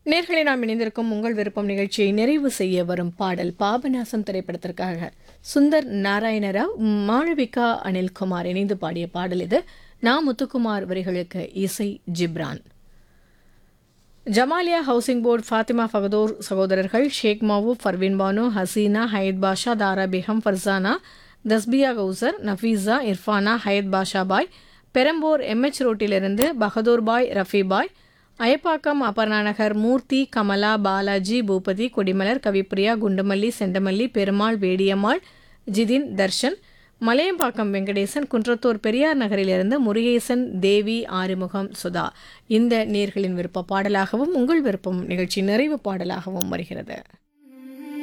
நேர்களை நாம் இணைந்திருக்கும் உங்கள் விருப்பம் நிகழ்ச்சியை நிறைவு செய்ய வரும் பாடல் பாபநாசம் திரைப்படத்திற்காக சுந்தர் நாராயணராவ் மாளவிகா அனில்குமார் இணைந்து பாடிய பாடல் இது நா முத்துக்குமார் வரிகளுக்கு இசை ஜிப்ரான் ஜமாலியா ஹவுசிங் போர்டு ஃபாத்திமா ஃபகதூர் சகோதரர்கள் ஷேக் மாவூப் ஃபர்வின் பானு ஹசீனா ஹயத் பாஷா தாரா பேகம் ஃபர்சானா தஸ்பியா கௌசர் நஃபீஸா இர்ஃபானா ஹயத் பாஷா பாய் பெரம்பூர் எம்எச் ரோட்டிலிருந்து பகதூர் பாய் ரஃபி பாய் அயப்பாக்கம் அபர்ணாநகர் மூர்த்தி கமலா பாலாஜி பூபதி கொடிமலர் கவிப்பிரியா குண்டுமல்லி செண்டமல்லி பெருமாள் வேடியம்மாள் ஜிதின் தர்ஷன் மலையம்பாக்கம் வெங்கடேசன் குன்றத்தூர் பெரியார் நகரிலிருந்து முருகேசன் தேவி ஆறுமுகம் சுதா இந்த நேர்களின் விருப்ப பாடலாகவும் உங்கள் விருப்பம் நிகழ்ச்சி நிறைவு பாடலாகவும் வருகிறது